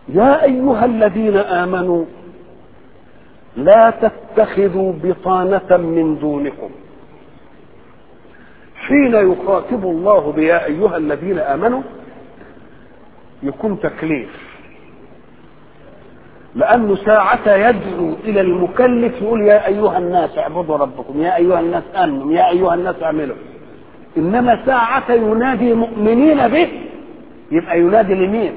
يا ايها الذين امنوا لا تتخذوا بطانه من دونكم حين يخاطب الله بيا ايها الذين امنوا يكون تكليف لانه ساعة يدعو الى المكلف يقول يا ايها الناس اعبدوا ربكم يا ايها الناس امنوا يا ايها الناس اعملوا انما ساعة ينادي مؤمنين به يبقى ينادي لمين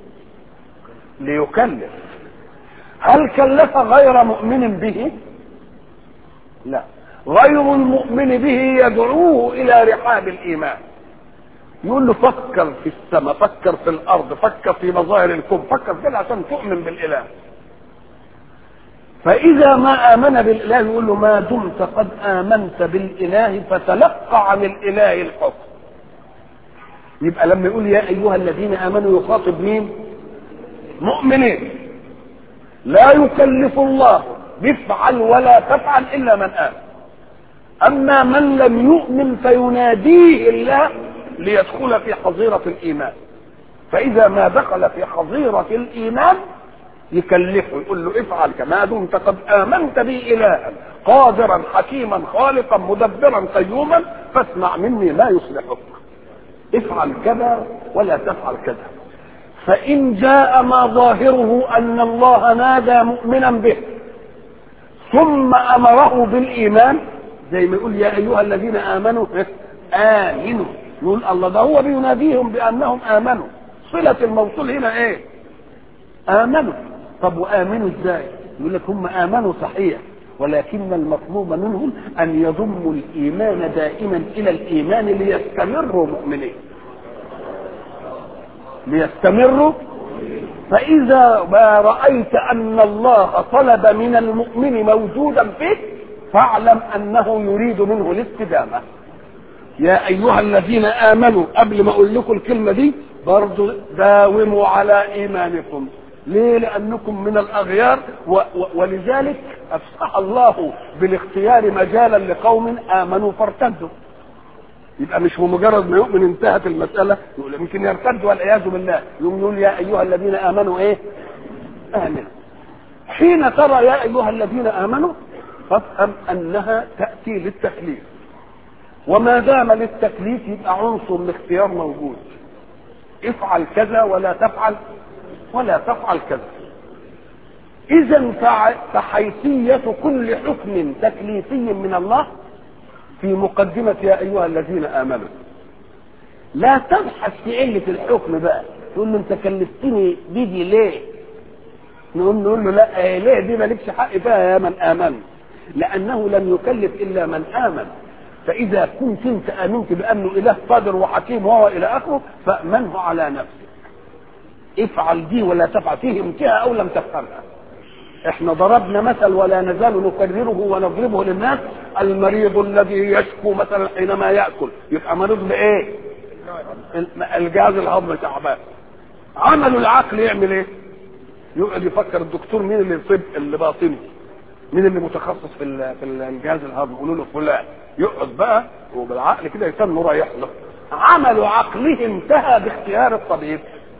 ليكلف هل كلف غير مؤمن به لا غير المؤمن به يدعوه الى رحاب الايمان يقول له فكر في السماء فكر في الارض فكر في مظاهر الكون فكر كده عشان تؤمن بالاله فاذا ما امن بالاله يقول له ما دمت قد امنت بالاله فتلقى عن الاله الحكم يبقى لما يقول يا ايها الذين امنوا يخاطب مين مؤمنين لا يكلف الله بافعل ولا تفعل الا من امن اما من لم يؤمن فيناديه الله ليدخل في حظيره الايمان فاذا ما دخل في حظيره الايمان يكلفه يقول له افعل كما دمت قد امنت بي الها قادرا حكيما خالقا مدبرا قيوما فاسمع مني ما يصلحك افعل كذا ولا تفعل كذا فان جاء ما ظاهره ان الله نادى مؤمنا به ثم امره بالايمان زي ما يقول يا ايها الذين امنوا امنوا يقول الله ده هو بيناديهم بانهم امنوا صله الموصول هنا ايه امنوا طب وامنوا ازاي يقول لك هم امنوا صحيح ولكن المطلوب منهم ان يضموا الايمان دائما الى الايمان ليستمروا مؤمنين ليستمروا فاذا ما رايت ان الله طلب من المؤمن موجودا فيه فاعلم انه يريد منه الاستدامه يا ايها الذين امنوا قبل ما اقول لكم الكلمه دي برضو داوموا على ايمانكم ليه لانكم من الاغيار و و ولذلك افسح الله بالاختيار مجالا لقوم امنوا فارتدوا يبقى مش بمجرد ما يؤمن انتهت المساله يقول يمكن يرتد والعياذ بالله يقوم يقول يا ايها الذين امنوا ايه امنوا حين ترى يا ايها الذين امنوا فافهم انها تاتي للتكليف وما دام للتكليف يبقى عنصر الاختيار موجود افعل كذا ولا تفعل ولا تفعل كذا اذا فحيثيه كل حكم تكليفي من الله في مقدمه يا ايها الذين امنوا لا تبحث في عله الحكم بقى تقول له انت كلفتني بدي ليه نقول نقول له لا إيه ليه دي مالكش حق فيها يا من امن لانه لم يكلف الا من امن فاذا كنت انت امنت بانه اله قادر وحكيم وهو الى اخره فامنه على نفسك افعل دي ولا تفعل فهمتها او لم تفهمها احنا ضربنا مثل ولا نزال نكرره ونضربه للناس المريض الذي يشكو مثلا حينما ياكل يبقى مريض بايه الجهاز الهضمي تعبان عمل العقل يعمل ايه يقعد يفكر الدكتور مين اللي يصيب اللي باطني مين اللي متخصص في في الجهاز الهضمي يقولوا له فلان يقعد بقى وبالعقل كده يستنى رايح له عمل عقله انتهى باختيار الطبيب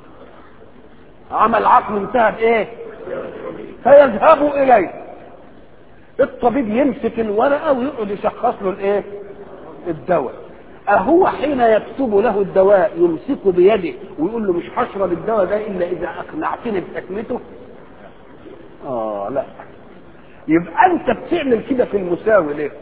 عمل عقله انتهى بايه فيذهب اليه الطبيب يمسك الورقه ويقعد يشخص له الايه الدواء أهو حين يكتب له الدواء يمسكه بيده ويقول له مش هشرب الدواء ده إلا إذا أقنعتني بحكمته؟ آه لا يبقى أنت بتعمل كده في المساوي ليك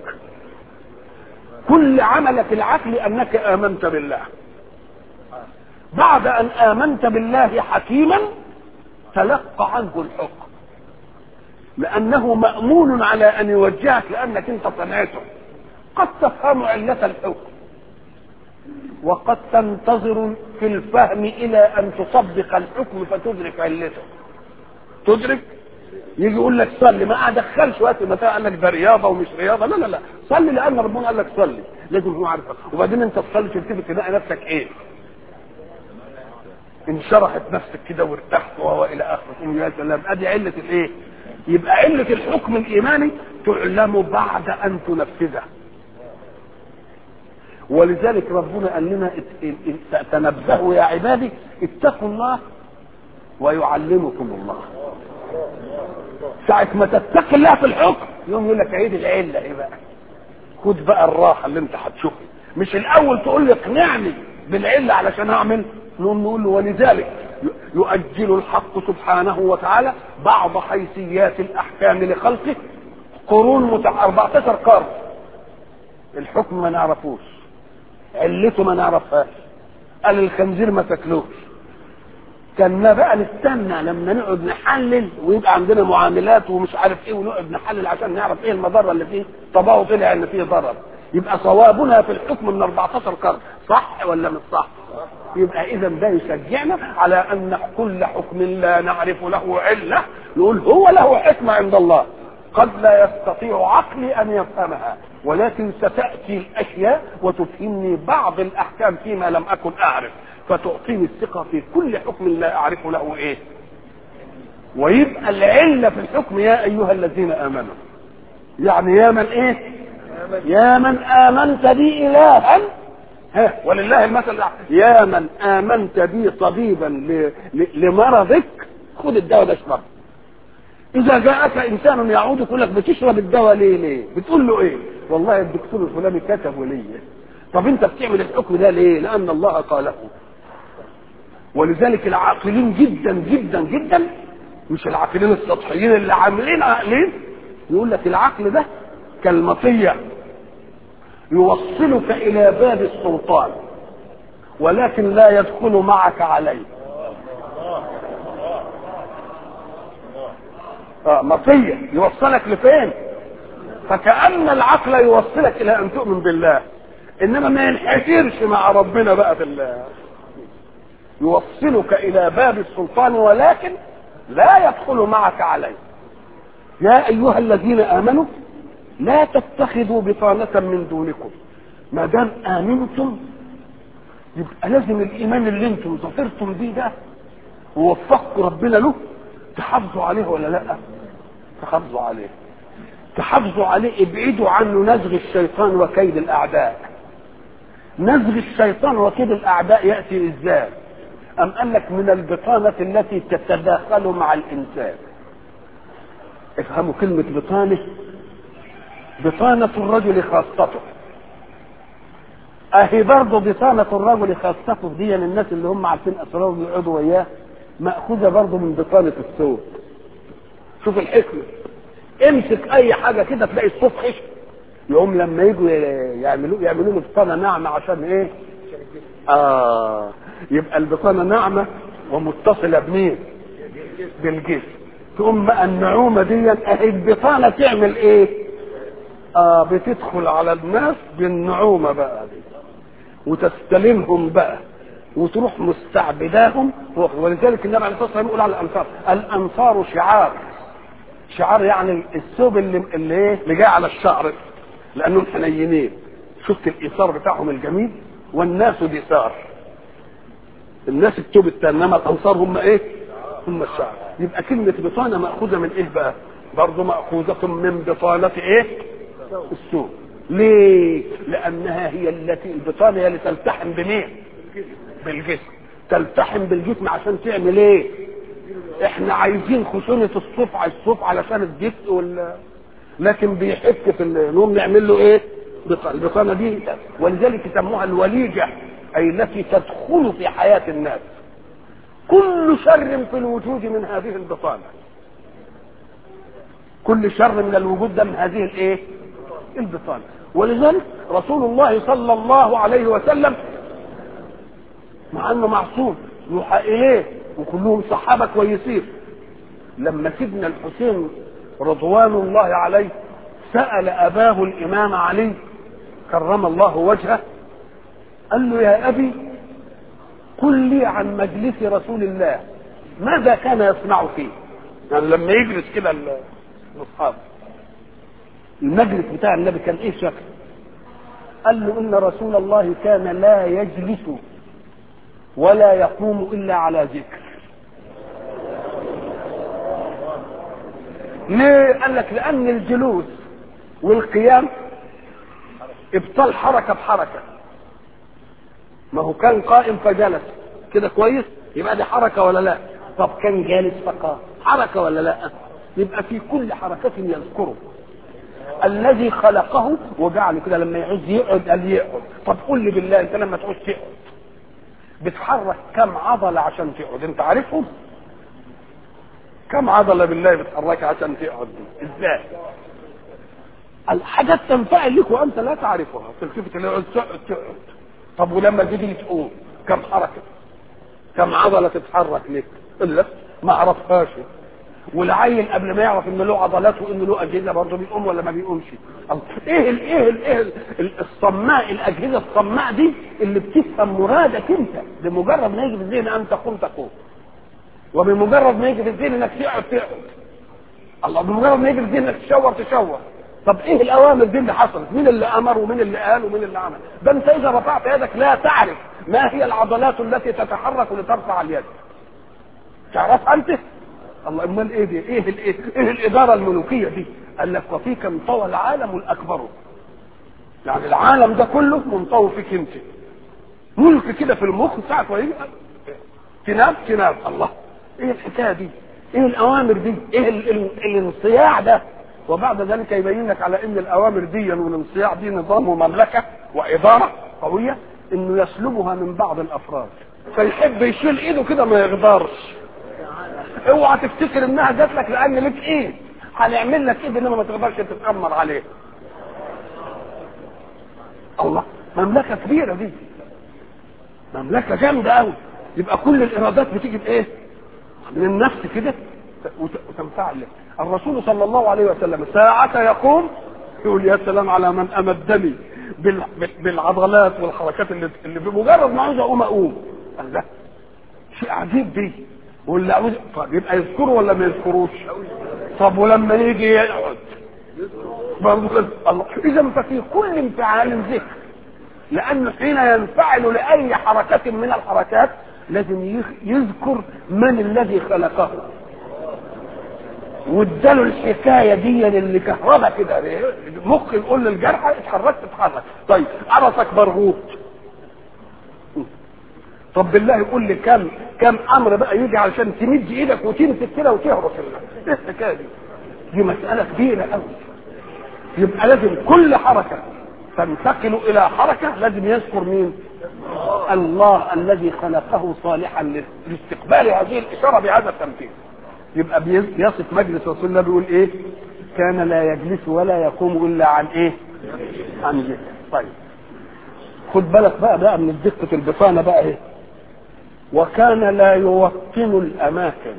كل عملك العقلي أنك آمنت بالله بعد أن آمنت بالله حكيما تلقى عنه الحكم لأنه مأمون على أن يوجهك لأنك أنت صنعته قد تفهم علة الحكم وقد تنتظر في الفهم إلى أن تطبق الحكم فتدرك علته تدرك يجي يقول لك صلي ما ادخلش وقت متى قال لك ده رياضه ومش رياضه لا لا لا صلي لان ربنا قال لك صلي لازم هو عارف وبعدين انت تصلي تلتفت تلاقي نفسك ايه انشرحت نفسك كده وارتحت وهو الى اخره تقول يا سلام ادي عله الايه يبقى عله الحكم الايماني تعلم بعد ان تنفذه ولذلك ربنا قال لنا تنبهوا يا عبادي اتقوا الله ويعلمكم الله ساعة ما تتقي الله في الحكم يوم يقول لك عيد العلة ايه بقى خد بقى الراحة اللي انت هتشوفها مش الاول تقول لي اقنعني بالعلة علشان اعمل نقوم نقول له ولذلك يؤجل الحق سبحانه وتعالى بعض حيثيات الاحكام لخلقه قرون متع 14 قرن الحكم ما نعرفوش علته ما نعرفهاش قال الخنزير ما تاكلوش كنا بقى نستنى لما نقعد نحلل ويبقى عندنا معاملات ومش عارف ايه ونقعد نحلل عشان نعرف ايه المضره اللي فيه طبعه طلع ان فيه ضرر يبقى صوابنا في الحكم من 14 قرن صح ولا مش صح يبقى اذا ده يشجعنا على ان كل حكم لا نعرف له عله نقول هو له حكمه عند الله قد لا يستطيع عقلي ان يفهمها ولكن ستاتي الاشياء وتفهمني بعض الاحكام فيما لم اكن اعرف فتعطيني الثقه في كل حكم لا اعرف له ايه ويبقى العله في الحكم يا ايها الذين امنوا يعني يا من ايه يا من امنت بي الها ها ولله المثل الأعلى. يا من امنت بي طبيبا ل- ل- لمرضك خذ الدواء ده اشربه اذا جاءك انسان يعود يقول لك بتشرب الدواء ليه ليه بتقول له ايه والله الدكتور الفلاني كتبه لي طب انت بتعمل الحكم ده ليه لان الله قاله ولذلك العاقلين جدا جدا جدا مش العاقلين السطحيين اللي عاملين عاقلين يقول لك العقل ده كالمطيه يوصلك الى باب السلطان ولكن لا يدخل معك عليه آه مطية يوصلك لفين فكأن العقل يوصلك إلى أن تؤمن بالله إنما ما ينحسرش مع ربنا بقى في الله يوصلك إلى باب السلطان ولكن لا يدخل معك عليه يا أيها الذين آمنوا لا تتخذوا بطانة من دونكم ما دام آمنتم يبقى لازم الإيمان اللي انتم ظفرتم بيه ده ووفقكم ربنا له تحافظوا عليه ولا لا تحافظوا عليه تحافظوا عليه ابعدوا عنه نزغ الشيطان وكيد الاعداء نزغ الشيطان وكيد الاعداء ياتي ازاي ام قال لك من البطانه التي تتداخل مع الانسان افهموا كلمه بطانه بطانه الرجل خاصته اهي برضه بطانه الرجل خاصته دي الناس اللي هم عارفين اسراره ويقعدوا وياه مأخوذة برضه من بطانة الصوت شوف الحكمة امسك اي حاجة كده تلاقي الصوت خشن يقوم لما يجوا يعملوا يعملوا له بطانة ناعمة عشان ايه اه يبقى البطانة ناعمة ومتصلة بمين بالجسم تقوم بقى النعومة دي اهي البطانة تعمل ايه اه بتدخل على الناس بالنعومة بقى دي وتستلمهم بقى وتروح مستعبداهم ولذلك النبي عليه الصلاه والسلام يقول على الانصار الانصار شعار شعار يعني الثوب اللي اللي ايه اللي جاي على الشعر لانهم حنينين شفت الايثار بتاعهم الجميل والناس دثار الناس الثوب التاني انما الانصار هم ايه هم الشعر يبقى كلمه بطانه ماخوذه من ايه بقى برضه ماخوذه من بطانه ايه الثوب ليه لانها هي التي البطانه هي اللي تلتحم بمين بالجسم تلتحم بالجسم عشان تعمل ايه احنا عايزين خشونة الصوف على الصوف علشان الدفء وال لكن بيحك في النوم نعمل له ايه البطانة دي ولذلك يسموها الوليجة اي التي تدخل في حياة الناس كل شر في الوجود من هذه البطانة كل شر من الوجود ده من هذه الايه البطانة ولذلك رسول الله صلى الله عليه وسلم مع انه معصوم يوحى اليه وكلهم صحابه كويسين لما سيدنا الحسين رضوان الله عليه سال اباه الامام علي كرم الله وجهه قال له يا ابي قل لي عن مجلس رسول الله ماذا كان يصنع فيه يعني لما يجلس كده الاصحاب المجلس بتاع النبي كان ايه شكله قال له ان رسول الله كان لا يجلس ولا يقوم الا على ذكر ليه قال لك لان الجلوس والقيام ابطال حركه بحركه ما هو كان قائم فجلس كده كويس يبقى دي حركه ولا لا طب كان جالس فقام حركة ولا لا يبقى في كل حركة يذكره الذي خلقه وجعله كده لما يعوز يقعد قال يقعد طب قول لي بالله انت لما تعوز تقعد بتحرك كم عضلة عشان تقعد انت عارفهم كم عضلة بالله بتحركها عشان تقعد دي ازاي الحاجات تنفعل لك وانت لا تعرفها تلتفت اللي تقعد تقعد طب ولما تيجي تقوم كم حركة كم عضلة تتحرك لك الا ما عرفهاش والعين قبل ما يعرف ان له عضلات وان له اجهزه برضه بيقوم ولا ما بيقومش ايه ال ايه ال ايه ال الصماء الاجهزه الصماء دي اللي بتفهم مرادك انت بمجرد ما يجي في الذهن ان تقوم تقوم وبمجرد ما يجي في الذهن انك تقعد تقعد الله بمجرد ما يجي في الذهن انك تشاور تشاور طب ايه الاوامر دي اللي حصلت مين اللي امر ومين اللي قال ومين اللي عمل ده انت اذا رفعت يدك لا تعرف ما هي العضلات التي تتحرك لترفع اليد تعرفها انت الله امال ايه دي ايه الايه ايه الاداره الملوكيه دي قال لك وفيك انطوى العالم الاكبر يعني العالم ده كله منطوي فيك انت ملك كده في المخ ساعه ما يجي تنام تنام الله ايه الحكايه دي ايه الاوامر دي ايه ال ال الانصياع ده وبعد ذلك يبين لك على ان الاوامر دي والانصياع دي نظام ومملكه واداره قويه انه يسلبها من بعض الافراد فيحب يشيل ايده كده ما يقدرش اوعى تفتكر انها جات لك لان لك ايه هنعمل لك ايه انما ما تقدرش تتامر عليه الله مملكه كبيره دي مملكه جامده قوي يبقى كل الارادات بتيجي بايه من النفس كده وتنفعل الرسول صلى الله عليه وسلم ساعة يقوم يقول يا سلام على من امدني بالعضلات والحركات اللي, اللي بمجرد ما عاوز اقوم اقوم قال لا شيء عجيب دي واللي عاوز طب يبقى يذكره ولا ما يذكروش طب ولما يجي يقعد برضه الله اذا ففي كل انفعال ذكر لانه حين ينفعل لاي حركه من الحركات لازم يذكر من الذي خلقه واداله الحكايه دي اللي كهربا كده مخ يقول للجرح اتحركت اتحرك طيب عرسك برغوث طب بالله يقول لي كم كم امر بقى يجي علشان تمد ايدك وتمسك كده وتهرس ايه الحكايه دي؟ دي مساله كبيره قوي يبقى لازم كل حركه تنتقل الى حركه لازم يذكر مين؟ الله الذي خلقه صالحا لاستقبال هذه الاشاره بهذا التمثيل يبقى بيصف مجلس رسول الله بيقول ايه؟ كان لا يجلس ولا يقوم الا عن ايه؟ عن ذكر طيب خد بالك بقى بقى من دقة البطانة بقى ايه وكان لا يوطن الأماكن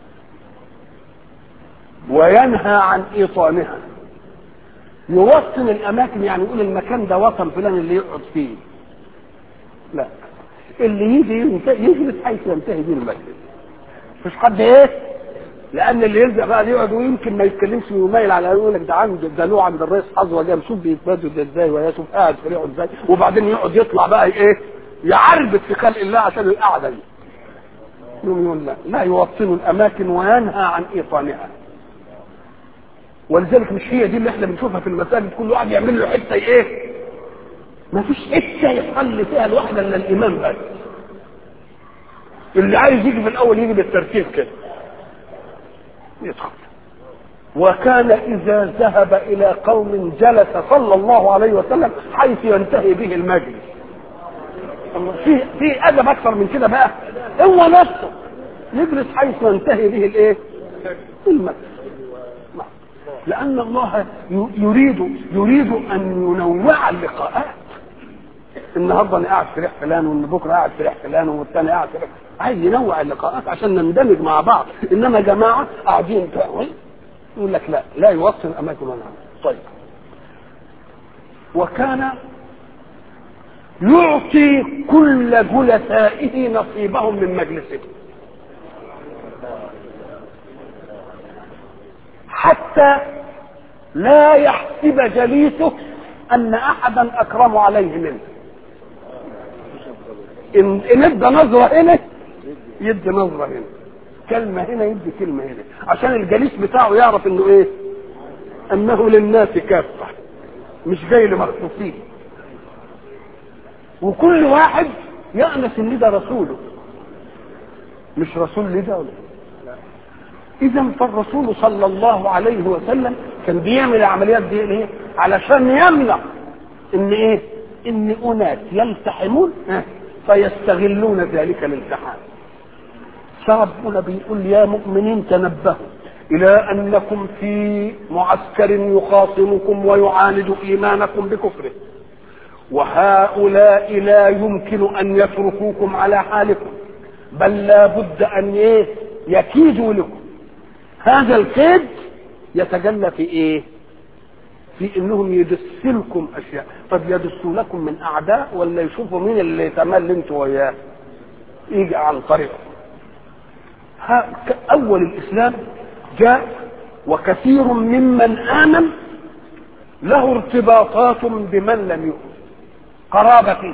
وينهى عن إيطانها يوطن الأماكن يعني يقول المكان ده وطن فلان اللي يقعد فيه لا اللي يجي يجلس حيث ينتهي به المجلس مش حد ايه لان اللي يلزق بقى يقعد ويمكن ما يتكلمش ويميل على يقول لك ده عند ده له عند الرئيس حظوه جاي شوف بيتبادل ده ازاي ويا شوف قاعد فريقه ازاي وبعدين يقعد يطلع بقى ايه يعربد في خلق الله عشان القعده دي يقول يقول لا لا يوطن الاماكن وينهى عن ايطانها ولذلك مش هي دي اللي احنا بنشوفها في المساجد كل واحد يعمل له حته ايه ما فيش حته يصلي فيها الواحده الا الامام بس اللي عايز يجي في الاول يجي بالترتيب كده يدخل وكان إذا ذهب إلى قوم جلس صلى الله عليه وسلم حيث ينتهي به المجلس في في أدب أكثر من كده بقى هو نفسه يجلس حيث ينتهي به الإيه؟ المجلس لأن الله يريد يريد أن ينوع اللقاءات النهارده انا قاعد في ريح فلان وان بكره قاعد في ريح فلان والثاني قاعد في ريح عايز ينوع اللقاءات عشان نندمج مع بعض انما جماعه قاعدين يقول لك لا لا يوصل اماكن ولا طيب وكان يعطي كل جلسائه نصيبهم من مجلسه حتى لا يحسب جليسه ان احدا اكرم عليه منه ان ان ادى نظره هنا يدي نظره هنا كلمه هنا يدي كلمه هنا عشان الجليس بتاعه يعرف انه ايه انه للناس كافه مش جاي لمخصوصين وكل واحد يأنس ان ده رسوله مش رسول لده ولا اذا فالرسول صلى الله عليه وسلم كان بيعمل العمليات دي ليه علشان يمنع ان ايه ان اناس يلتحمون فيستغلون ذلك الالتحام فربنا بيقول يا مؤمنين تنبهوا الى انكم في معسكر يخاصمكم ويعاند ايمانكم بكفره وهؤلاء لا يمكن ان يتركوكم على حالكم بل لا بد ان ايه يكيدوا لكم هذا الكيد يتجلى في ايه في انهم يدسلكم اشياء طب يدسوا لكم من اعداء ولا يشوفوا مين اللي يتمل انتوا وياه يجي عن طريقه اول الاسلام جاء وكثير ممن امن له ارتباطات بمن لم يؤمن قرابه فيه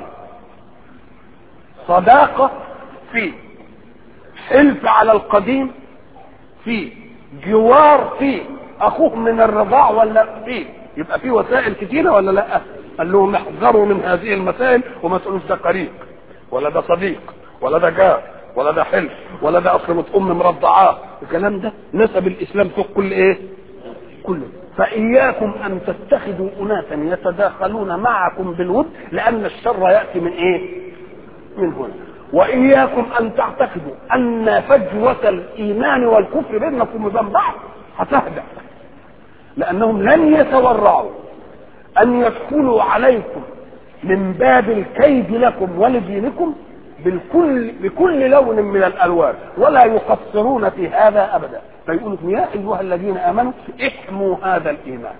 صداقه فيه حلف على القديم فيه جوار فيه اخوه من الرضاع ولا فيه يبقى فيه وسائل كتيره ولا لا قال لهم احذروا من هذه المسائل وما تقولوش ده قريب ولا ده صديق ولا ده جار ولا ده حلف ولا ده اصل ام مرضعاه الكلام ده نسب الاسلام فوق كل ايه كله فاياكم ان تتخذوا اناسا يتداخلون معكم بالود لان الشر ياتي من ايه من هنا واياكم ان تعتقدوا ان فجوه الايمان والكفر بينكم وبين بعض هتهدأ لانهم لن يتورعوا ان يدخلوا عليكم من باب الكيد لكم ولدينكم بالكل بكل لون من الالوان ولا يقصرون في هذا ابدا فيقول يا ايها الذين امنوا احموا هذا الايمان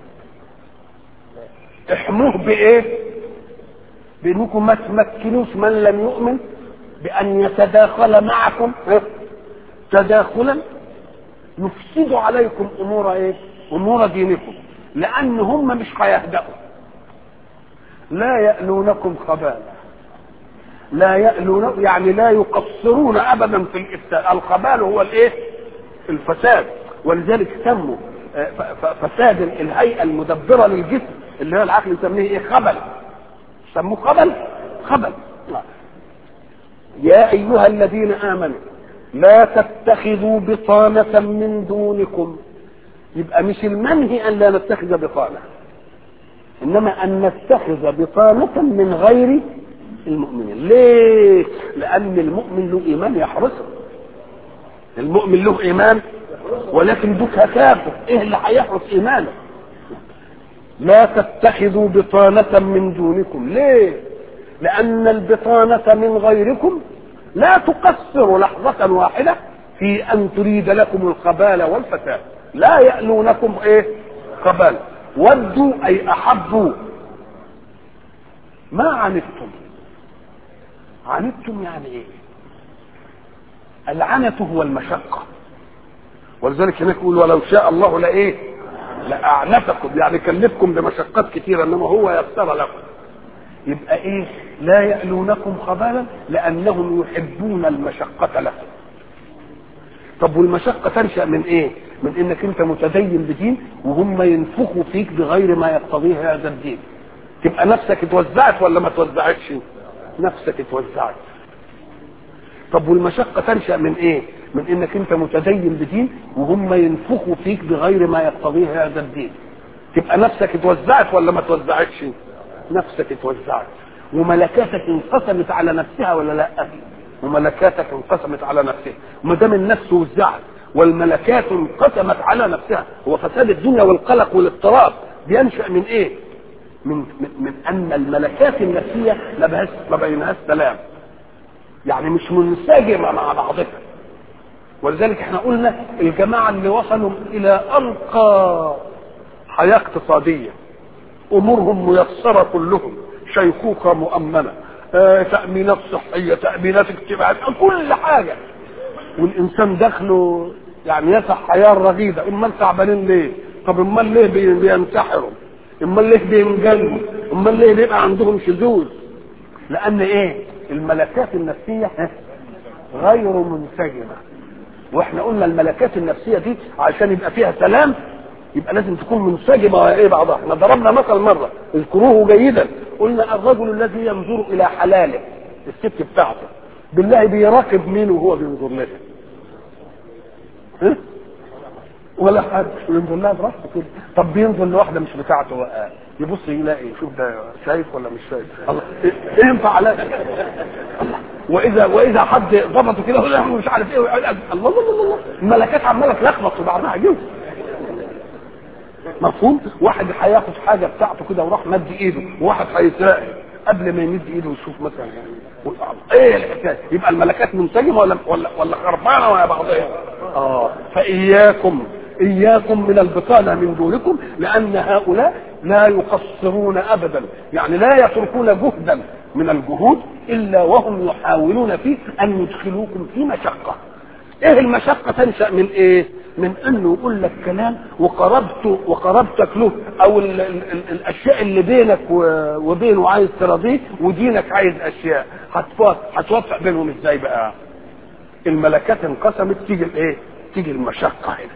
احموه بايه بانكم ما تمكنوش من لم يؤمن بان يتداخل معكم تداخلا يفسد عليكم امور ايه امور دينكم لان هم مش هيهدأوا لا يألونكم خبالا لا يألون يعني لا يقصرون ابدا في الافساد الخبال هو الايه الفساد ولذلك سموا فساد الهيئه المدبره للجسم اللي هو العقل يسميه ايه خبل سموه خبل خبل يا ايها الذين امنوا لا تتخذوا بطانة من دونكم يبقى مش المنهي ان لا نتخذ بطانة انما ان نتخذ بطانة من غير المؤمنين ليه لان المؤمن له ايمان يحرسه المؤمن له ايمان ولكن دوك كافر ايه اللي هيحرس ايمانه لا تتخذوا بطانة من دونكم ليه لان البطانة من غيركم لا تقصر لحظة واحدة في ان تريد لكم الخبال والفساد لا يألونكم ايه خبال ودوا اي احبوا ما عنتم عنتم يعني ايه العنة هو المشقة ولذلك هناك يقول ولو شاء الله لايه لأعنتكم يعني كلفكم بمشقات كثيرة انما هو يسر لكم يبقى ايه لا يألونكم خبالا لانهم يحبون المشقة لكم طب والمشقة تنشأ من ايه من انك انت متدين بدين وهم ينفخوا فيك بغير ما يقتضيه هذا الدين تبقى نفسك اتوزعت ولا ما توزعتش نفسك اتوزعت طب والمشقة تنشأ من ايه من انك انت متدين بدين وهم ينفخوا فيك بغير ما يقتضيه هذا الدين تبقى نفسك اتوزعت ولا ما توزعتش نفسك اتوزعت وملكاتك انقسمت على نفسها ولا لا وملكاتك انقسمت على نفسها وما دام النفس وزعت والملكات انقسمت على نفسها هو فساد الدنيا والقلق والاضطراب بينشا من ايه من, من, من ان الملكات النفسيه ما بهاش ما بينهاش سلام يعني مش منسجمه مع بعضها ولذلك احنا قلنا الجماعه اللي وصلوا الى ارقى حياه اقتصاديه امورهم ميسره كلهم شيخوخه مؤمنه آه، تامينات صحيه تامينات اجتماعيه كل حاجه والانسان دخله يعني يسع حياه رغيده امال تعبانين ليه طب امال ليه بي- بينتحروا امال ليه بينجنوا امال ليه بيبقى عندهم شذوذ لان ايه الملكات النفسيه غير منسجمه واحنا قلنا الملكات النفسيه دي عشان يبقى فيها سلام يبقى لازم تكون منسجمه ايه بعضها احنا ضربنا مثل مره اذكروه جيدا قلنا الرجل الذي ينظر الى حلاله الست بتاعته بالله بيراقب مين وهو بينظر لها ها؟ ولا حد ينظر لها براحته كده طب بينظر لواحده مش بتاعته بقى يبص يلاقي شوف ده شايف ولا مش شايف الله إيه ينفع على الله واذا واذا حد ضبطه كده ولا مش عارف ايه ويقعد- الله الله الله الله الملكات عماله تلخبط في بعضها جوه مفهوم واحد هياخد حاجه بتاعته كده وراح مد ايده وواحد هيسرقها قبل ما يمد ايده ويشوف مثلا يعني ايه الحكايه يبقى الملكات منسجمه ولا ولا ولا خربانه ولا بعضها اه فاياكم اياكم من البطانه من دونكم لان هؤلاء لا يقصرون ابدا يعني لا يتركون جهدا من الجهود الا وهم يحاولون فيه ان يدخلوكم في مشقه ايه المشقه تنشا من ايه من انه يقول لك كلام وقربته وقربتك له او ال ال ال الاشياء اللي بينك و- وبينه عايز تراضيه ودينك عايز اشياء هتفا- هتوفق بينهم ازاي بقى الملكات انقسمت تيجي الايه تيجي المشقه هنا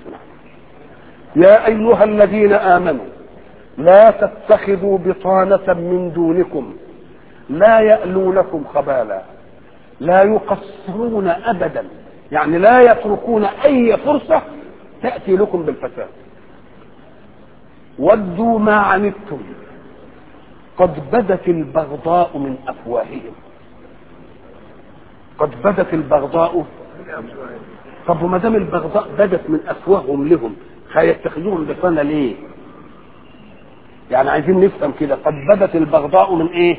يا ايها الذين امنوا لا تتخذوا بطانه من دونكم لا يألونكم خبالا لا يقصرون ابدا يعني لا يتركون اي فرصه تاتي لكم بالفساد ودوا ما عنتم قد بدت البغضاء من افواههم قد بدت البغضاء طب وما دام البغضاء بدت من افواههم لهم هيتخذوهم بطانه ليه؟ يعني عايزين نفهم كده قد بدت البغضاء من ايه؟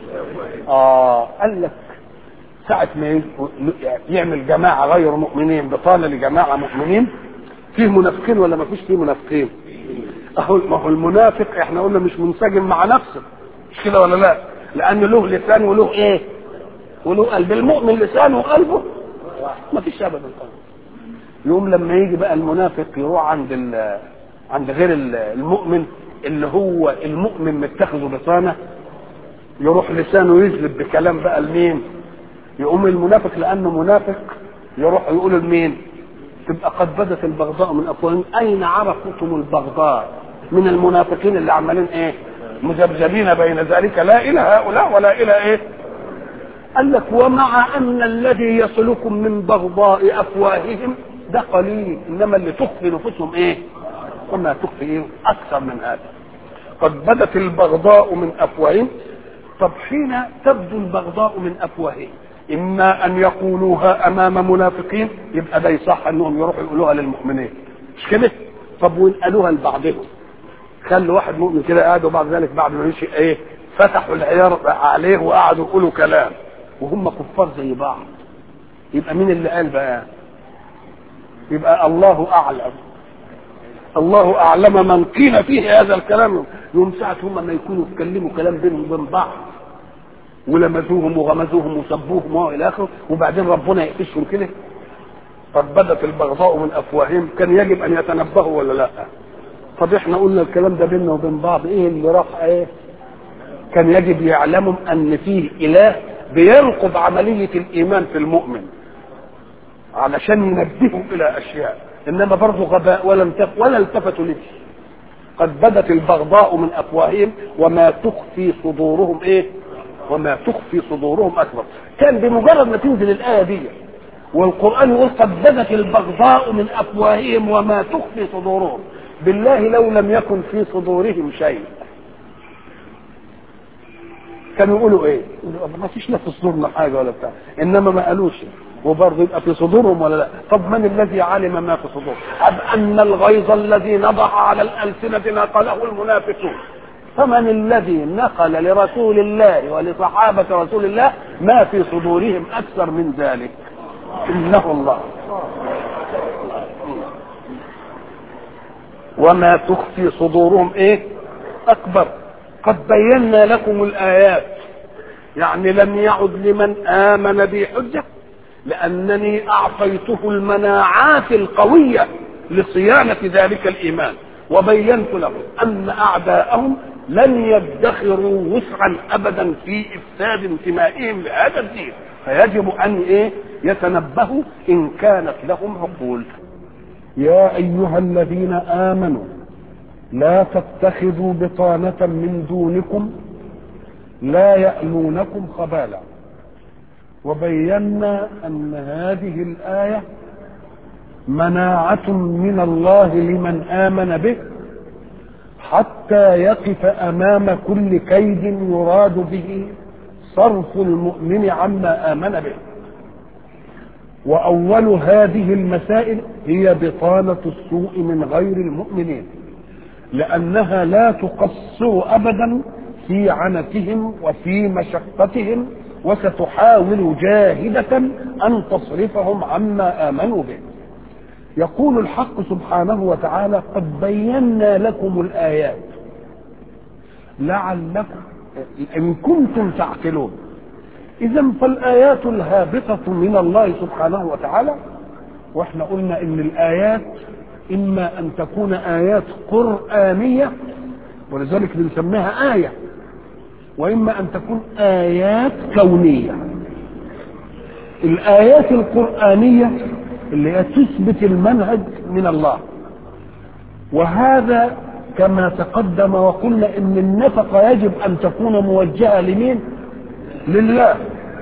اه قال لك ساعة ما يعمل جماعة غير مؤمنين بطالة لجماعة مؤمنين فيه منافقين ولا ما فيش فيه منافقين؟ اهو ما هو المنافق احنا قلنا مش منسجم مع نفسه مش كده ولا لا؟ لأن له لسان وله ايه؟ وله قلب المؤمن لسانه وقلبه ما فيش ابدا يوم لما يجي بقى المنافق يروح عند ال عند غير ال- المؤمن اللي هو المؤمن متخذه بطانه يروح لسانه يجلب بكلام بقى لمين؟ يقوم المنافق لانه منافق يروح يقول لمين؟ تبقى قد بدت البغضاء من افواههم اين عرفتم البغضاء من المنافقين اللي عمالين ايه؟ مذبذبين بين ذلك لا الى هؤلاء ولا الى ايه؟ قال لك ومع ان الذي يصلكم من بغضاء افواههم ده قليل انما اللي تخفي نفوسهم ايه؟ وما تخفي ايه؟ اكثر من هذا. قد بدت البغضاء من افواههم طب حين تبدو البغضاء من افواههم اما ان يقولوها امام منافقين يبقى ده يصح انهم يروحوا يقولوها للمؤمنين مش كده؟ طب وان قالوها لبعضهم خلوا واحد مؤمن كده قاعد وبعد ذلك بعد ما يمشي ايه فتحوا العيار عليه وقعدوا يقولوا كلام وهم كفار زي بعض يبقى مين اللي قال بقى يبقى الله اعلم الله اعلم من قيل فيه هذا الكلام يوم ساعة هم ما يكونوا يتكلموا كلام بينهم وبين بعض ولمزوهم وغمزوهم وسبوهم والى اخره وبعدين ربنا يقفشهم كده قد بدت البغضاء من افواههم كان يجب ان يتنبهوا ولا لا طب احنا قلنا الكلام ده بيننا وبين بعض ايه اللي راح ايه كان يجب يعلموا ان فيه اله بينقض عمليه الايمان في المؤمن علشان ينبهوا الى اشياء انما برضه غباء ولا التف ولا التفتوا ليه قد بدت البغضاء من افواههم وما تخفي صدورهم ايه وما تخفي صدورهم اكبر كان بمجرد ما تنزل الايه دي والقران يقول قد بدت البغضاء من افواههم وما تخفي صدورهم بالله لو لم يكن في صدورهم شيء كانوا يقولوا ايه؟ يقولوا ما فيش لا في صدورنا حاجه ولا بتاع انما ما قالوش وبرضه يبقى في صدورهم ولا لا؟ طب من الذي علم ما في صدورهم؟ أب ان الغيظ الذي نضح على الالسنه نقله المنافقون فمن الذي نقل لرسول الله ولصحابه رسول الله ما في صدورهم اكثر من ذلك؟ انه الله وما تخفي صدورهم ايه اكبر قد بينا لكم الايات يعني لم يعد لمن امن بي حجه لانني اعطيته المناعات القويه لصيانه ذلك الايمان وبينت لهم ان اعداءهم لن يدخروا وسعا ابدا في افساد انتمائهم لهذا الدين فيجب ان ايه يتنبهوا ان كانت لهم عقول يا ايها الذين امنوا لا تتخذوا بطانه من دونكم لا يالونكم خبالا وبينا ان هذه الايه مناعة من الله لمن آمن به حتى يقف أمام كل كيد يراد به صرف المؤمن عما آمن به وأول هذه المسائل هي بطانة السوء من غير المؤمنين لأنها لا تقصر أبدا في عنتهم وفي مشقتهم وستحاول جاهدة أن تصرفهم عما آمنوا به يقول الحق سبحانه وتعالى قد بينا لكم الآيات لعلكم إن كنتم تعقلون إذا فالآيات الهابطة من الله سبحانه وتعالى واحنا قلنا إن الآيات إما أن تكون آيات قرآنية ولذلك بنسميها آية وإما أن تكون آيات كونية الآيات القرآنية اللي هي تثبت المنهج من الله وهذا كما تقدم وقلنا ان النفقة يجب ان تكون موجهة لمين لله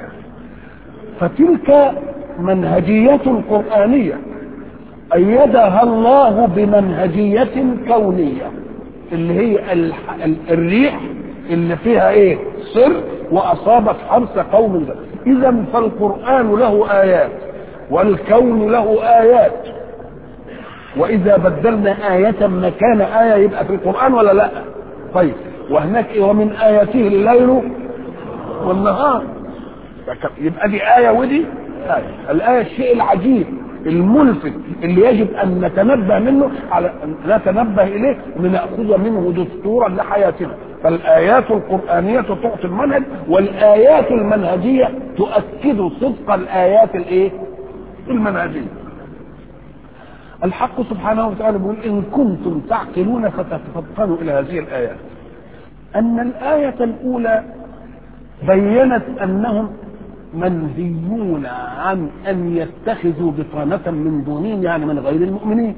فتلك منهجية قرآنية أيدها الله بمنهجية كونية اللي هي الريح اللي فيها ايه سر واصابت حرث قوم ذا اذا فالقرآن له آيات والكون له آيات وإذا بدلنا آية مكان آية يبقى في القرآن ولا لا؟ طيب وهناك ومن آياته الليل والنهار يبقى دي آية ودي آية الآية الشيء العجيب الملفت اللي يجب أن نتنبه منه على نتنبه إليه لنأخذ منه دستورا لحياتنا فالآيات القرآنية تعطي المنهج والآيات المنهجية تؤكد صدق الآيات الإيه؟ المنهجية الحق سبحانه وتعالى يقول إن كنتم تعقلون فتتفطنوا إلى هذه الآيات أن الآية الأولى بينت أنهم منهيون عن أن يتخذوا بطانة من دونهم يعني من غير المؤمنين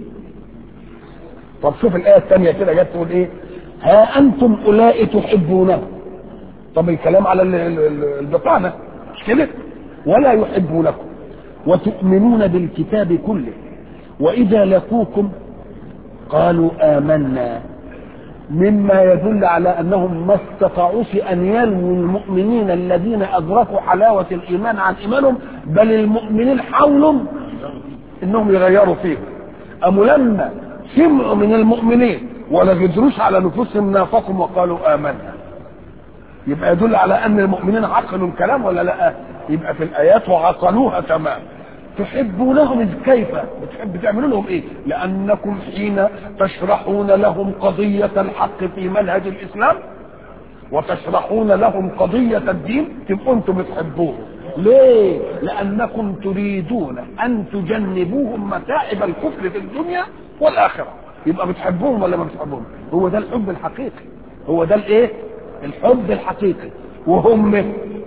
طب شوف الآية الثانية كده جت تقول إيه ها أنتم أولئك تحبونهم طب الكلام على البطانة مش كده ولا يحبونكم وتؤمنون بالكتاب كله وإذا لقوكم قالوا آمنا مما يدل على أنهم ما استطاعوش أن يلووا المؤمنين الذين أدركوا حلاوة الإيمان عن إيمانهم بل المؤمنين حاولوا أنهم يغيروا فيهم أم لما سمعوا من المؤمنين ولا قدروش على نفوسهم نافقوا وقالوا آمنا يبقى يدل على أن المؤمنين عقلوا الكلام ولا لا يبقى في الآيات وعقلوها تمام تحبونهم إذ كيف بتحب تعملوا لهم ايه لانكم حين تشرحون لهم قضية الحق في منهج الاسلام وتشرحون لهم قضية الدين تبقوا انتم بتحبوهم ليه لانكم تريدون ان تجنبوهم متاعب الكفر في الدنيا والاخرة يبقى بتحبوهم ولا ما بتحبوهم هو ده الحب الحقيقي هو ده الايه الحب الحقيقي وهم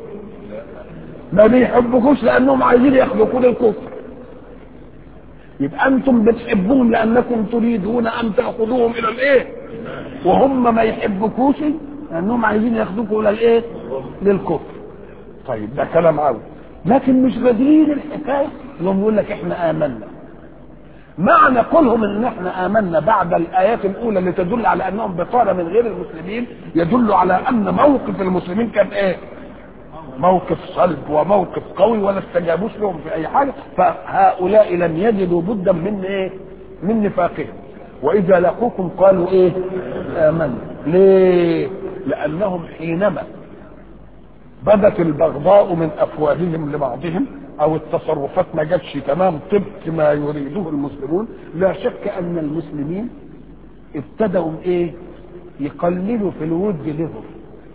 ما بيحبكوش لانهم عايزين ياخدوكوا للكفر يبقى انتم بتحبوهم لانكم تريدون ان تاخذوهم الى الايه وهم ما يحبكوش لانهم عايزين ياخدوكوا الى الايه للكفر طيب ده كلام عاوز لكن مش قادرين الحكايه انهم يقول لك احنا امنا معنى قولهم ان احنا امنا بعد الايات الاولى اللي تدل على انهم بطانه من غير المسلمين يدل على ان موقف المسلمين كان ايه موقف صلب وموقف قوي ولا استجابوش لهم في اي حاجه فهؤلاء لم يجدوا بدا من ايه من نفاقهم واذا لقوكم قالوا ايه امنا ليه لانهم حينما بدت البغضاء من افواههم لبعضهم او التصرفات ما جاتش تمام طبق ما يريده المسلمون لا شك ان المسلمين ابتدأوا ايه يقللوا في الود لهم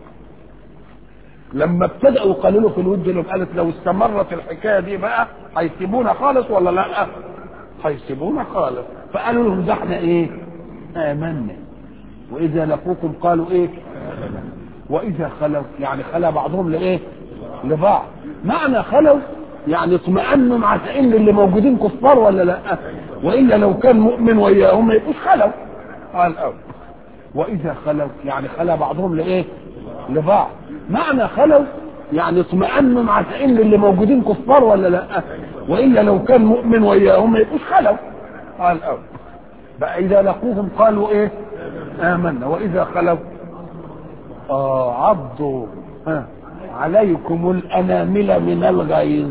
لما ابتدأوا يقللوا في الود لهم قالت لو استمرت الحكايه دي بقى هيسيبونا خالص ولا لا هيسيبونا خالص فقالوا لهم ده احنا ايه امنا واذا لقوكم قالوا ايه واذا خلوا يعني خلى بعضهم لايه لبعض معنى خلوا يعني اطمأنوا مع ان اللي موجودين كفار ولا لا والا لو كان مؤمن وياهم ما يبقوش خلوا قال أو. واذا خلوا يعني خلى بعضهم لايه لبعض معنى خلوا يعني اطمأنوا مع ان اللي موجودين كفار ولا لا والا لو كان مؤمن وياهم ما يبقوش خلوا على الأول بقى إذا لقوهم قالوا إيه آمنا وإذا خلوا آه عضوا ها عليكم الأنامل من الغيظ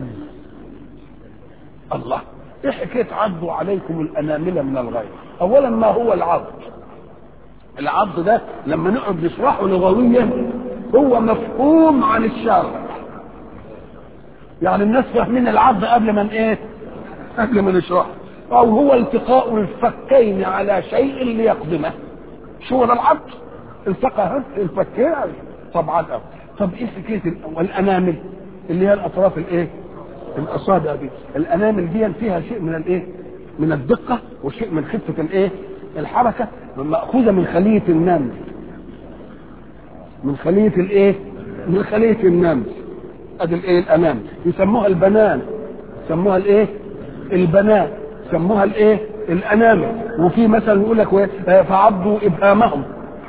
الله ايه حكايه عضوا عليكم الانامل من الغيظ اولا ما هو العض العض ده لما نقعد نشرحه لغويا هو مفهوم عن الشرع يعني الناس فاهمين العض قبل ما ايه قبل ما نشرحه او هو التقاء الفكين على شيء ليقدمه شو ده العض التقى الفكين طبعا طب ايه حكايه الانامل اللي هي الاطراف الايه الاصابع دي الانامل دي فيها شيء من الايه من الدقه وشيء من خفه الايه الحركه ماخوذه من خليه النمل من خليه الايه من خليه النمل ادي الايه الانامل يسموها البنان يسموها الايه البنان يسموها الايه الانامل وفي مثلا يقول لك فعضوا ابهامهم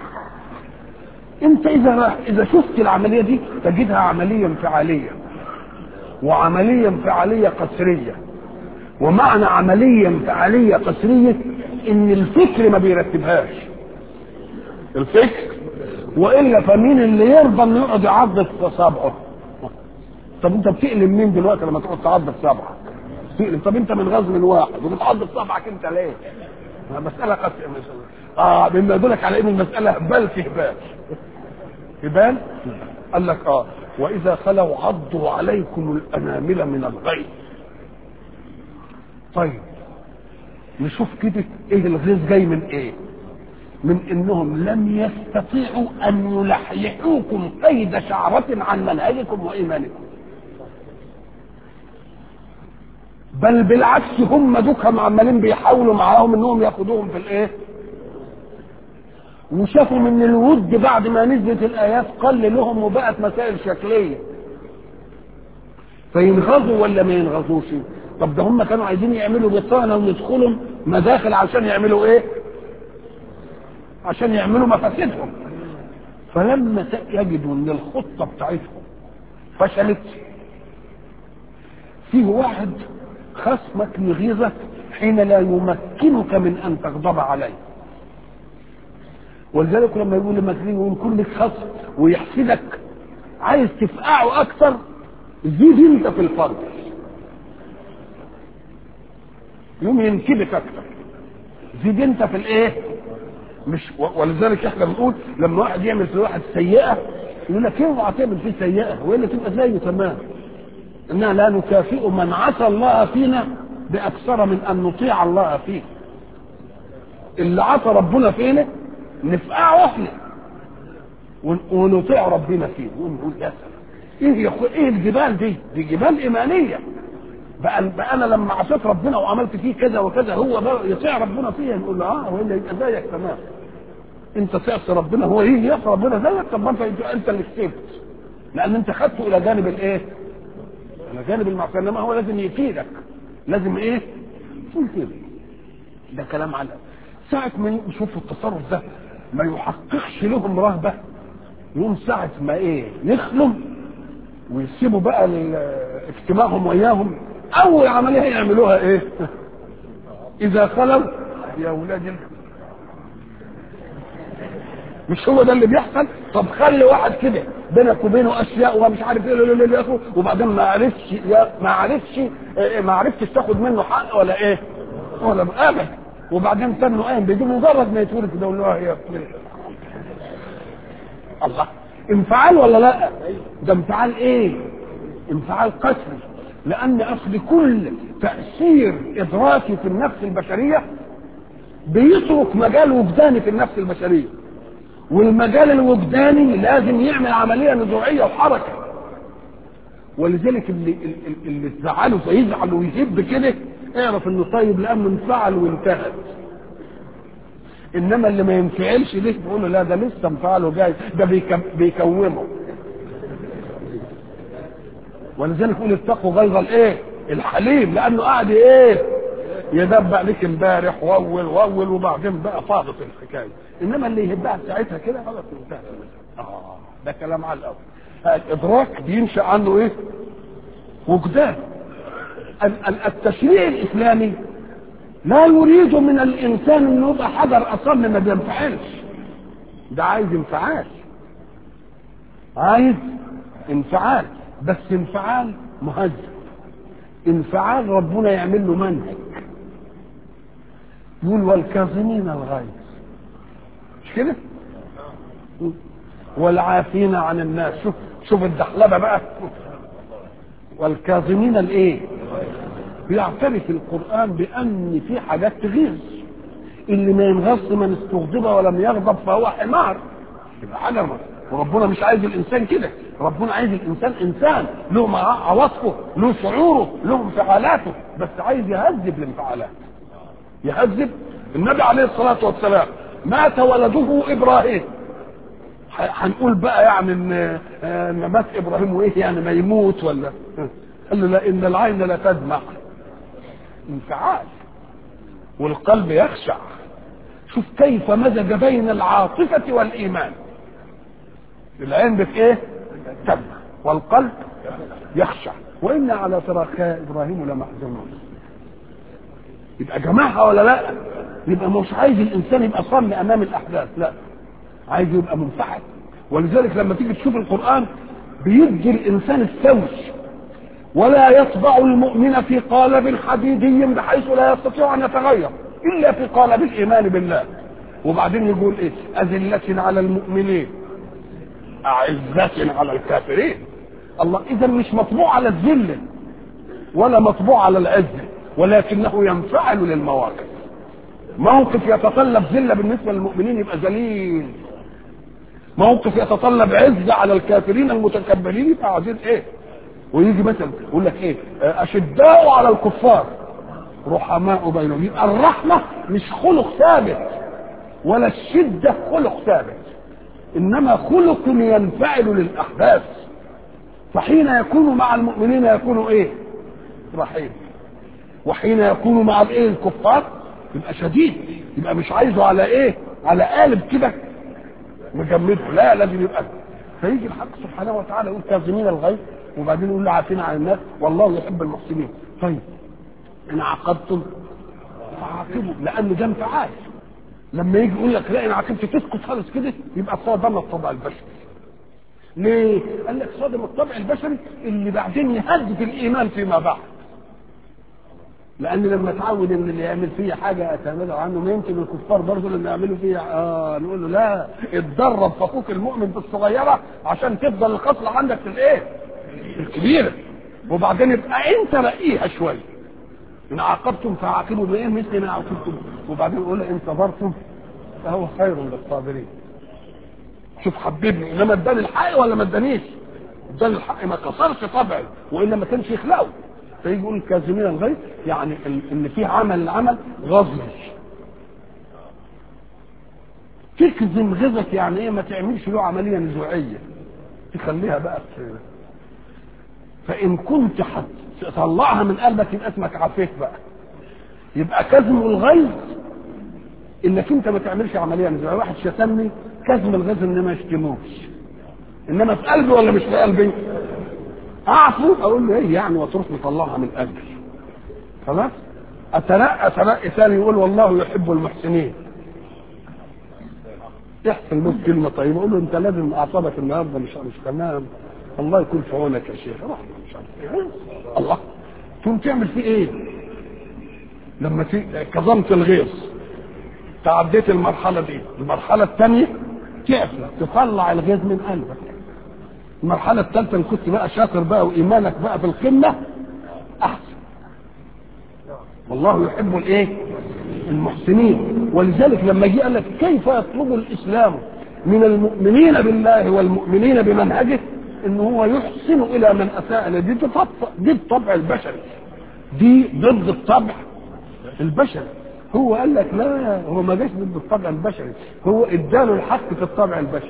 انت اذا اذا شفت العمليه دي تجدها عمليه انفعاليه وعملية انفعالية قسرية ومعنى عملية انفعالية قسرية ان الفكر ما بيرتبهاش الفكر والا فمين اللي يرضى انه يقعد يعض في صابعه طب انت بتقلم مين دلوقتي لما تقعد تعض في صابعك تقلم طب انت من غزو من واحد وبتعض في صابعك انت ليه مسألة قسرية اه مما يدلك على ان المسألة بل في هبال هبال قال لك اه واذا خلوا عضوا عليكم الانامل من الغيظ طيب نشوف كده ايه الغيظ جاي من ايه من انهم لم يستطيعوا ان يلحيحوكم قيد شعرة عن منهجكم وايمانكم بل بالعكس هم دوكهم عمالين بيحاولوا معاهم انهم ياخدوهم في الايه وشافوا من الود بعد ما نزلت الايات قل لهم وبقت مسائل شكليه فينغزوا ولا ما ينغزوش طب ده هم كانوا عايزين يعملوا بطانه ويدخلوا مداخل عشان يعملوا ايه عشان يعملوا مفاسدهم فلما يجدوا ان الخطه بتاعتهم فشلت فيه واحد خصمك يغيظك حين لا يمكنك من ان تغضب عليه ولذلك لما يقول المكرين يقول كل لك خصم ويحسدك عايز تفقعه اكثر زيد انت في الفرد يوم ينكبك اكثر زيد انت في الايه مش ولذلك احنا بنقول لما واحد يعمل في واحد سيئه يقول لك اوعى تعمل فيه سيئه والا تبقى زيه تمام اننا لا نكافئ من عصى الله فينا باكثر من ان نطيع الله فيه اللي عصى ربنا فينا نفقعه احنا ونطيع ربنا فيه ونقول يا سلام ايه يا ايه الجبال دي؟ دي جبال ايمانيه بقى, بقى انا لما عصيت ربنا وعملت فيه كذا وكذا هو بقى يطيع ربنا فيها نقول له اه والا يبقى زيك تمام انت تعصي ربنا هو ايه يعصي ربنا زيك طب ما انت انت اللي كسبت لان انت خدته الى جانب الايه؟ الى جانب المعصيه انما هو لازم يفيدك لازم ايه؟ يفيدك ده كلام على ساعة ما يشوفوا التصرف ده ما يحققش لهم رهبة يوم ساعة ما ايه يخلوا ويسيبوا بقى اجتماعهم وياهم أول عملية يعملوها ايه؟ إذا خلوا يا ولاد مش هو ده اللي بيحصل طب خلي واحد كده بينك وبينه اشياء ومش عارف ايه وبعدين ما عرفش ما عرفش ما عرفتش تاخد منه حق ولا ايه ولا ابدا وبعدين تنه قايم بيجي مجرد ما يتولد كده يقول له يا الله انفعال ولا لا ده انفعال ايه انفعال قسري لان اصل كل تاثير ادراكي في النفس البشريه بيترك مجال وجداني في النفس البشريه والمجال الوجداني لازم يعمل عمليه نزوعيه وحركه ولذلك اللي اللي تزعله فيزعل ويهب كده اعرف انه طيب لانه انفعل وانتهت انما اللي ما ينفعلش ليه تقول له لا ده لسه انفعله جاي ده بيكومه ولذلك يقول اتقوا غيظ الايه الحليم لانه قاعد ايه يدبق لك امبارح واول واول وبعدين بقى فاضت الحكايه انما اللي يهبها ساعتها كده خلاص انتهت اه ده كلام على الاول الادراك بينشا عنه ايه وجدان التشريع الاسلامي لا يريد من الانسان انه يبقى حجر اصم ما بينفعلش ده عايز انفعال عايز انفعال بس انفعال مهذب انفعال ربنا يعمل له منهج يقول والكاظمين الغيظ مش كده والعافين عن الناس شوف شوف الدحلبه بقى والكاظمين الايه بيعترف القران بان في حاجات تغيظ اللي ما ينغص من استغضب ولم يغضب فهو حمار يبقى حاجه وربنا مش عايز الانسان كده ربنا عايز الانسان انسان له عواطفه له شعوره له انفعالاته بس عايز يهذب الانفعالات يهذب النبي عليه الصلاه والسلام مات ولده ابراهيم هنقول بقى يعني ان ان مات ابراهيم وايه يعني ما يموت ولا قال له لا ان العين لا تدمع انفعال والقلب يخشع شوف كيف مزج بين العاطفة والإيمان العين بت ايه تدمع والقلب يخشع وإن على تراكها إبراهيم لمحزونون يبقى جماعها ولا لا يبقى مش عايز الإنسان يبقى صم أمام الأحداث لا عايز يبقى منفعل ولذلك لما تيجي تشوف القرآن بيدي الإنسان السوي ولا يطبع المؤمن في قالب حديدي بحيث لا يستطيع أن يتغير إلا في قالب الإيمان بالله وبعدين يقول إيه أذلة على المؤمنين أعزة على الكافرين الله إذا مش مطبوع على الذلة ولا مطبوع على العزة ولكنه ينفعل للمواقف موقف يتطلب ذله بالنسبه للمؤمنين يبقى ذليل موقف يتطلب عزه على الكافرين المتكبرين يبقى عايزين ايه ويجي مثلا يقول لك ايه اشداء على الكفار رحماء بينهم يبقى الرحمه مش خلق ثابت ولا الشده خلق ثابت انما خلق ينفعل للاحداث فحين يكون مع المؤمنين يكون ايه رحيم وحين يكون مع الايه الكفار يبقى شديد يبقى مش عايزه على ايه على قالب كده مجمده لا لازم يبقى فيجي الحق سبحانه وتعالى يقول كاظمين الغيظ وبعدين يقول عافين عن الناس والله يحب المحسنين طيب ان عاقبتم فعاقبوا لان ده انفعال لما يجي يقول لك لا ان عاقبت تسكت خالص كده يبقى صادم الطبع البشري ليه؟ قال لك صادم الطبع البشري اللي بعدين يهدد الايمان فيما بعد لان لما اتعود ان اللي يعمل فيا حاجه اتنازل عنه ما يمكن الكفار برضه اللي يعملوا فيا اه نقول له لا اتدرب في اخوك المؤمن في الصغيره عشان تفضل الخصله عندك في الايه؟ الكبيره وبعدين يبقى انت رقيها شويه ان عاقبتم فعاقبوا بايه مثل ما عاقبتم وبعدين يقول ان صبرتم فهو خير للصابرين شوف حببني انما اداني الحق ولا ما ادانيش اداني الحق ما كسرش طبعي والا ما كانش يخلقه فيجي يقول كاظمين الغيظ يعني ان في عمل العمل غزل تكذب غيظك يعني ايه ما تعملش له عمليه نزوعيه تخليها بقى في فان كنت هتطلعها من قلبك يبقى اسمك عفيف بقى يبقى كظم الغيظ انك انت ما تعملش عمليه نزوعيه واحد شتمني كظم الغيظ ان ما يشتموش انما في قلبي ولا مش في قلبي اعفو اقول له ايه يعني وتروح مطلعها من قلبي خلاص اترقى ترقي ثاني يقول والله يحب المحسنين يحصل له كلمه طيبه اقول له انت لازم اعصابك النهارده مش مش تمام الله يكون في عونك يا شيخ روح مش عارف ايه الله تقوم تعمل فيه ايه؟ لما كظمت الغيظ تعديت المرحله دي المرحله الثانيه تعفى تطلع الغيظ من قلبك المرحله الثالثه ان كنت بقى شاطر بقى وايمانك بقى في القمه احسن والله يحب الايه المحسنين ولذلك لما جه قال لك كيف يطلب الاسلام من المؤمنين بالله والمؤمنين بمنهجه ان هو يحسن الى من اساء اليه دي دي الطبع البشري دي ضد الطبع البشري هو قال لك لا هو ما جاش ضد الطبع البشري هو اداله الحق في الطبع البشري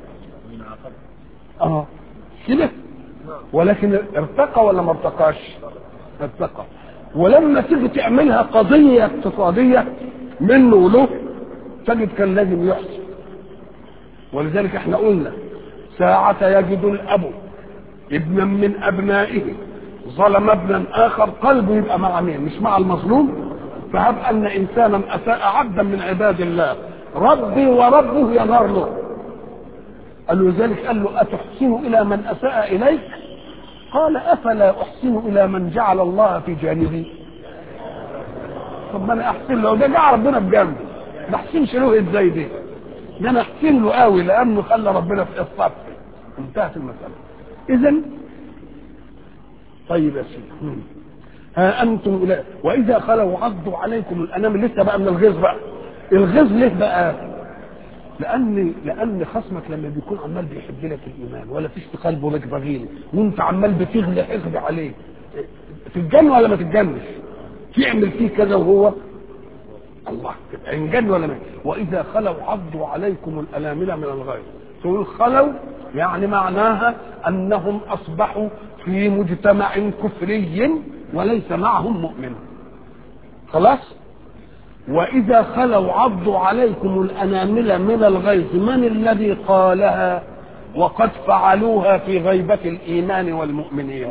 اه كده ولكن ارتقى ولا ما ارتقاش ارتقى ولما تيجي تعملها قضية اقتصادية منه وله تجد كان لازم يحسن ولذلك احنا قلنا ساعة يجد الأب ابنا من أبنائه ظلم ابنا آخر قلبه يبقى مع مين؟ مش مع المظلوم فهب ان انسانا اساء عبدا من عباد الله ربي وربه ينار له قال له ذلك قال له اتحسن الى من اساء اليك قال افلا احسن الى من جعل الله في جانبي طب ما انا احسن له ده جعل ربنا في جنبي ما احسنش له ازاي دي ده انا احسن له قوي لانه خلى ربنا في الصف انتهت المساله اذا طيب يا سيدي ها انتم أولئك واذا خلوا عضوا عليكم الانام لسه بقى من الغيظ بقى الغيظ ليه بقى لان لان خصمك لما بيكون عمال بيحب لك الايمان ولا فيش في قلبه لك بغيل وانت عمال بتغلي حقد عليه تتجن ولا ما تتجنش تعمل فيه كذا وهو الله تبقى ينجن ولا ما واذا خلوا عضوا عليكم الانامل من الغيظ تقول خلوا يعني معناها انهم اصبحوا في مجتمع كفري وليس معهم مؤمن خلاص واذا خلوا عضوا عليكم الانامل من الغيظ من الذي قالها وقد فعلوها في غيبه الايمان والمؤمنين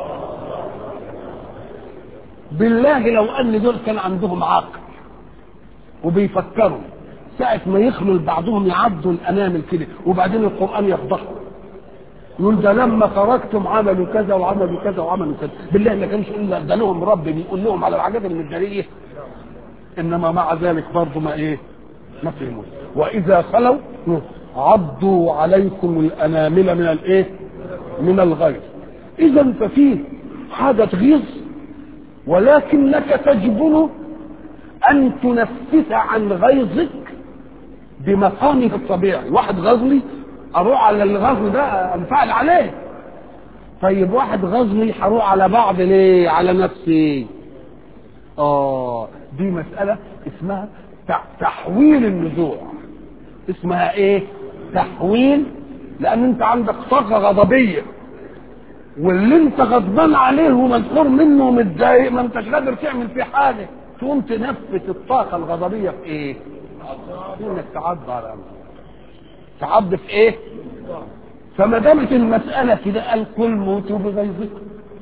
بالله لو ان دول كان عندهم عقل وبيفكروا ساعة ما يخلوا بعضهم يعضوا الأنامل كده وبعدين القرآن يفضحهم يقول ده لما خرجتم عملوا كذا وعملوا كذا وعملوا كذا بالله ما كانش الا ده لهم رب بيقول لهم على الحاجات المداريه انما مع ذلك برضه ما ايه ما فهموا واذا خلوا عضوا عليكم الانامل من الايه من الغيظ اذا ففيه حاجه غيظ ولكنك تجبن ان تنفس عن غيظك بمقامه الطبيعي واحد غزني اروح على الغزو ده انفعل عليه طيب واحد غزني هروح على بعض ليه على نفسي اه دي مسألة اسمها تحويل النزوع اسمها ايه تحويل لان انت عندك طاقة غضبية واللي انت غضبان عليه ومذكور منه ومتضايق ما انتش قادر تعمل فيه حاجة تقوم تنفس الطاقة الغضبية في ايه؟ انك تعض على امرك تعض في ايه؟ فما دامت المسألة كده قال قل موتوا بغيظكم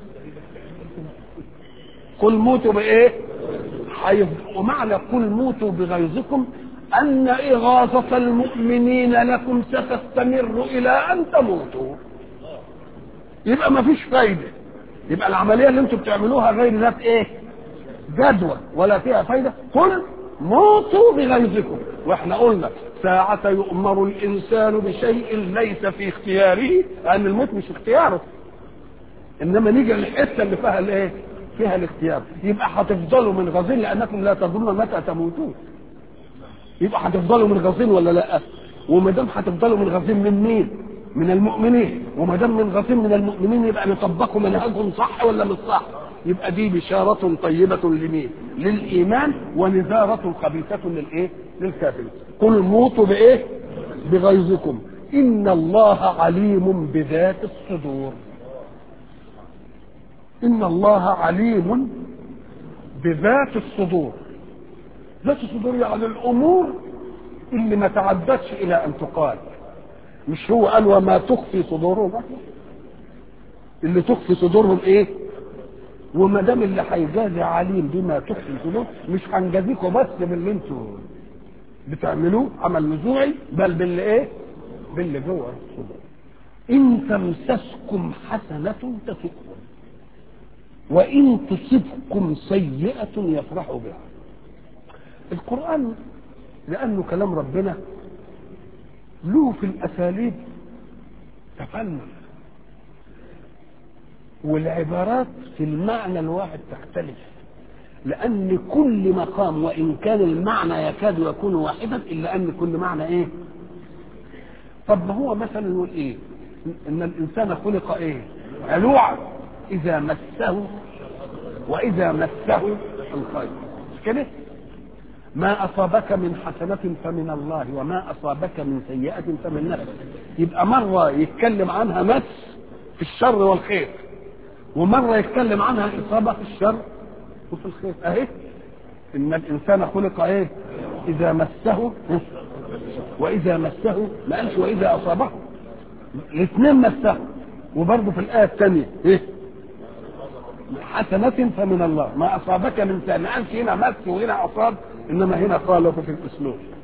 قل موتوا بايه؟ حيث ومعنى قل موتوا بغيظكم أن إغاظة المؤمنين لكم ستستمر إلى أن تموتوا يبقى ما فيش فايدة يبقى العملية اللي انتم بتعملوها غير ذات ايه جدوى ولا فيها فايدة قل موتوا بغيظكم واحنا قلنا ساعة يؤمر الإنسان بشيء ليس في اختياره لأن الموت مش اختياره إنما نيجي للحتة اللي فيها الايه؟ فيها الاختيار يبقى هتفضلوا من غزين لأنكم لا تدرون متى تموتون يبقى هتفضلوا من غزين ولا لا؟ وما دام هتفضلوا من غزين من مين؟ من المؤمنين وما دام من غزين من المؤمنين يبقى نطبقوا منهجهم صح ولا مش صح؟ يبقى دي بشارة طيبة لمين؟ للإيمان ونذارة خبيثة للإيه؟ للكافرين. قل موتوا بإيه؟ بغيظكم. إن الله عليم بذات الصدور. إن الله عليم بذات الصدور. ذات الصدور يعني الأمور اللي ما تعدتش إلى أن تقال. مش هو قال وما تخفي صدورهم اللي تخفي صدورهم ايه؟ وما دام اللي هيجازي عليم بما تخفي الصدور مش هنجازيكوا بس باللي انتوا بتعملوه عمل نزوعي بل باللي ايه؟ باللي جوه الصدور. ان تمسسكم حسنة تسؤكم وان تصبكم سيئة يفرحوا بها. القرآن لأنه كلام ربنا له في الأساليب تفنن والعبارات في المعنى الواحد تختلف لأن كل مقام وإن كان المعنى يكاد يكون واحدا إلا أن كل معنى إيه؟ طب ما هو مثلا نقول إيه؟ إن الإنسان خلق إيه؟ هلوعا إذا مسه وإذا مسه الخير مش كده؟ ما أصابك من حسنة فمن الله وما أصابك من سيئة فمن نفسك يبقى مرة يتكلم عنها مس في الشر والخير ومرة يتكلم عنها إصابة في الشر وفي الخير أهي إن الإنسان خلق إيه إذا مسه وإذا مسه ما قالش وإذا أصابه الاثنين مسه وبرضه في الآية الثانية إيه حسنة فمن الله ما أصابك من سيئة ما قالش هنا مس وهنا أصاب إنما هنا خالف في الأسلوب